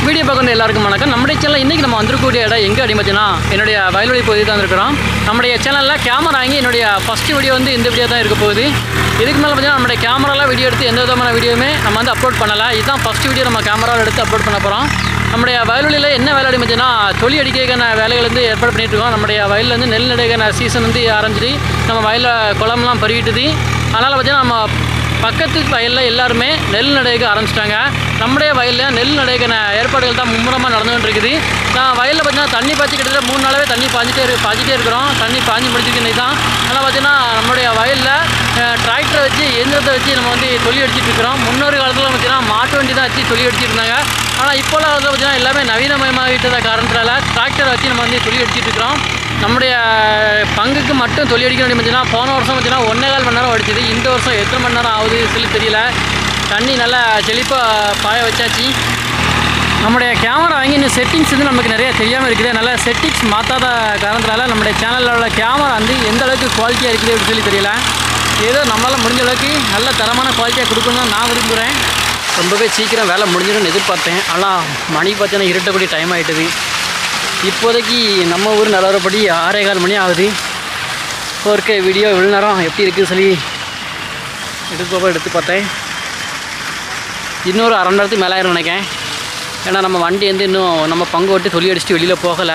video பார்க்குற எல்லாருக்கும் வணக்கம் நம்முடைய சேனல் இன்றைக்கி நம்ம வந்திருக்கக்கூடிய இடம் எங்கே அப்படி பார்த்தீங்கன்னா என்னுடைய வயல்வெளி பகுதி தான் இருக்கிறோம் நம்முடைய சேனலில் கேமரா வாங்கி என்னுடைய ஃபஸ்ட்டு வீடியோ வந்து இந்த வீடியோ தான் இருக்க போகுது இதுக்கு மேலே பார்த்தீங்கன்னா நம்முடைய கேமராலாம் வீடியோ எடுத்து எந்த விதமான வீடியோவுமே நம்ம வந்து அப்லோட் பண்ணலை இதுதான் ஃபஸ்ட் வீடியோ நம்ம கேமராவில் எடுத்து அப்லோட் பண்ண போகிறோம் நம்முடைய வயல்வெளியில் என்ன வேலை அப்படி பார்த்தீங்கன்னா தொழி அடிக்கிறதுக்கான வேலைகள் வந்து ஏற்பாடு பண்ணிட்டு இருக்கோம் நம்முடைய வயலில் வந்து நெல் நடுக்கான சீசன் வந்து ஆரம்பிச்சிட்டு நம்ம வயலில் குளம்லாம் பருகிட்டுது அதனால் பார்த்தீங்கன்னா நம்ம பக்கத்து வயலில் எல்லாருமே நெல் நடைக்க ஆரம்பிச்சிட்டாங்க நம்முடைய வயலில் நெல் நடைக்கான ஏற்பாடுகள் தான் மும்முரமாக நடந்துகிட்டு இருக்குது நான் வயலில் பார்த்தீங்கன்னா தண்ணி பாய்ச்சி கிட்டத்தட்ட மூணு நாளாவே தண்ணி பாய்ச்சிட்டே இருக்கு பாய்ச்சிட்டே இருக்கிறோம் தண்ணி பாய்ஞ்சி முடிச்சிருக்கு இன்னைக்கு தான் அதனால் பார்த்தீங்கன்னா நம்மளுடைய வயலில் டிராக்டரை வச்சு எந்திரத்தை வச்சு நம்ம வந்து தொழில் அடிச்சிட்டு இருக்கிறோம் முன்னொரு காலத்தில் பார்த்தீங்கன்னா மாட்டு வண்டி தான் வச்சு தொழில் அடிச்சிட்டு இருந்தாங்க ஆனால் இப்போ காலத்தில் பார்த்தீங்கன்னா எல்லாமே நவீனமயமாகிட்டத காரணத்தால் டிராக்டரை வச்சு நம்ம வந்து தொழில் அடிச்சிட்டு இருக்கிறோம் நம்முடைய பங்குக்கு மட்டும் தொழில் அடிக்க வேண்டிய பார்த்தீங்கன்னா போன வருஷம் பார்த்தீங்கன்னா ஒன்றே கால் மணி நேரம் அடிச்சது இந்த வருஷம் எத்தனை மணி நேரம் ஆகுது சொல்லி தெரியல தண்ணி நல்லா செழிப்பாக பாய வச்சாச்சு நம்முடைய கேமரா வாங்கி இன்னும் செட்டிங்ஸ் வந்து நமக்கு நிறைய தெரியாமல் இருக்குது அதனால் செட்டிங்ஸ் மாற்றாத காரணத்தினால நம்முடைய சேனலில் உள்ள கேமரா வந்து எந்த அளவுக்கு குவாலிட்டியாக இருக்குது அப்படின்னு சொல்லி தெரியல ஏதோ நம்மளால் முடிஞ்ச அளவுக்கு நல்ல தரமான குவாலிட்டியாக கொடுக்கணும்னு நான் விரும்புகிறேன் ரொம்பவே சீக்கிரம் வேலை முடிஞ்சிடும்னு எதிர்பார்த்தேன் ஆனால் மணி பார்த்தீங்கன்னா இருட்டக்கூடிய டைம் ஆகிட்டுது இப்போதைக்கு நம்ம ஊர் நிலவரப்படி ஆறே கால் மணி ஆகுது ஃபோர் வீடியோ இவ்வளோ நேரம் எப்படி இருக்குன்னு சொல்லி எடுத்து போக எடுத்து பார்த்தேன் இன்னொரு அரை மணி நேரத்துக்கு மேலே ஆயிரும் நினைக்கிறேன் ஏன்னா நம்ம வண்டி வந்து இன்னும் நம்ம பங்கு விட்டு சொல்லி அடிச்சுட்டு வெளியில் போகலை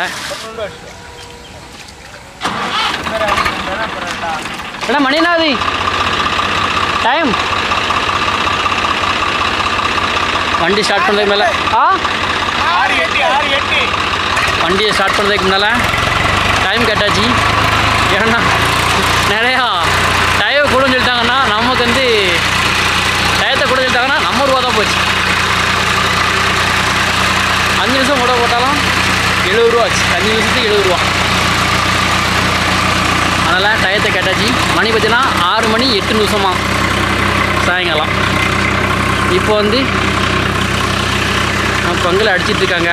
ஏன்னா மணி என்ன ஆகுது டைம் வண்டி ஸ்டார்ட் பண்ணுறதுக்கு மேலே ஆ ஆறு எட்டு ஆறு எட்டு வண்டியை ஸ்டார்ட் பண்ணுறதுக்கு முன்னால் டைம் கேட்டாச்சு ஏன்னா நிறையா டயர் கூட சொல்லிட்டாங்கன்னா நமக்கு வந்து டயத்தை கூட சொல்லிட்டாங்கன்னா நம்ம ரூபா தான் போச்சு அஞ்சு நிமிஷம் கூட போட்டாலும் எழுபது ரூபா ஆச்சு அஞ்சு நிமிஷத்துக்கு எழுபது ரூபா அதனால் டயத்தை கேட்டாச்சு மணி பார்த்தீங்கன்னா ஆறு மணி எட்டு நிமிஷமா சாயங்காலம் இப்போ வந்து பங்கில் அடிச்சிட்டு இருக்காங்க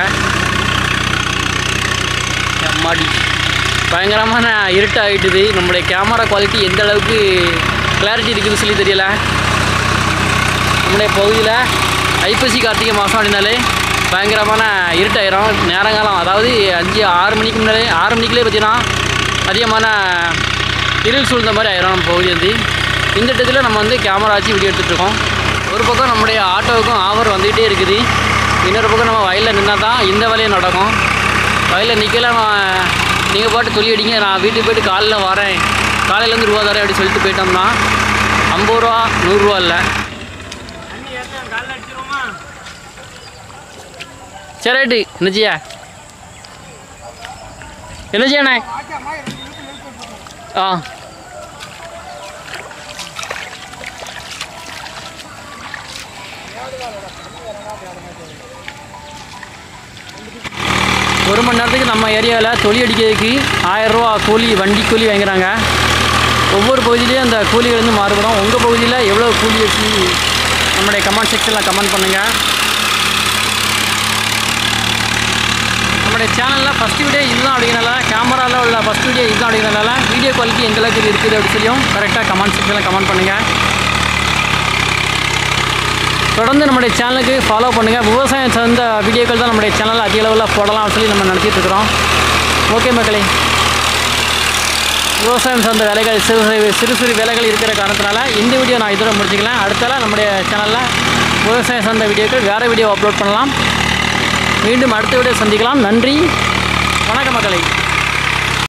அம்மாடி பயங்கரமான இருட்டாகிட்டுது நம்மளுடைய கேமரா குவாலிட்டி எந்த அளவுக்கு கிளாரிட்டி இருக்குதுன்னு சொல்லி தெரியல நம்முடைய பகுதியில் ஐப்பசி கார்த்திகை மாதம் அப்படின்னாலே பயங்கரமான இருட்டாயிரும் நேரங்காலம் அதாவது அஞ்சு ஆறு மணிக்கு முன்னாலே ஆறு மணிக்குள்ளே பார்த்தீங்கன்னா அதிகமான இருள் சூழ்ந்த மாதிரி ஆயிரும் நம்ம பகுதி வந்து இந்த இடத்துல நம்ம வந்து கேமரா வச்சு வீடியோ எடுத்துகிட்டு இருக்கோம் ஒரு பக்கம் நம்முடைய ஆட்டோவுக்கும் ஆஃபர் வந்துகிட்டே இருக்குது இன்னொரு பக்கம் நம்ம வயலில் நின்னால் தான் இந்த வேலையும் நடக்கும் வயலில் நிற்கல நான் நீங்கள் பாட்டு சொல்லி அடிங்க நான் வீட்டுக்கு போயிட்டு காலைல வரேன் காலையிலேருந்து ரூபா தரேன் அப்படி சொல்லிட்டு போயிட்டோம்னா ஐம்பது ரூபா நூறுரூவா இல்லை தண்ணி ஏற்ற காலைல அடிச்சிருவோமா சரி ரைட்டு என்னச்சியா என்னச்சியாண்ணே ஆ ஒரு மணி நேரத்துக்கு நம்ம ஏரியாவில் தொழி அடிக்கிறதுக்கு ஆயிரரூவா கூலி வண்டி கூலி வாங்குறாங்க ஒவ்வொரு பகுதியிலையும் அந்த கூலிகள் வந்து மாறுபடும் உங்கள் பகுதியில் எவ்வளோ கூலி வச்சு நம்முடைய கமெண்ட் செக்ஷனில் கமெண்ட் பண்ணுங்கள் நம்முடைய சேனலில் ஃபஸ்ட் வீடியோ இதுதான் அப்படிங்கிறனால கேமராவில் உள்ள ஃபஸ்ட் வீடியோ இதுதான் அப்படிங்கிறனால வீடியோ குவாலிட்டி எந்த அளவுக்கு இருக்குது அப்படின்னு சொல்லியும் கரெக்டாக கமெண்ட் செக்ஷனில் கமெண்ட் பண்ணுங்கள் தொடர்ந்து நம்முடைய சேனலுக்கு ஃபாலோ பண்ணுங்கள் விவசாயம் சார்ந்த வீடியோக்கள் தான் நம்முடைய சேனலில் அதிக அளவில் போடலாம் சொல்லி நம்ம நினச்சிட்டு இருக்கிறோம் ஓகே மக்களே விவசாயம் சார்ந்த வேலைகள் சிறு சிறு சிறு சிறு வேலைகள் இருக்கிற காரணத்தினால இந்த வீடியோ நான் இதோட முடிச்சுக்கலாம் அடுத்தால நம்முடைய சேனலில் விவசாயம் சார்ந்த வீடியோக்கள் வேறு வீடியோ அப்லோட் பண்ணலாம் மீண்டும் அடுத்த வீடியோ சந்திக்கலாம் நன்றி வணக்கம் மக்களை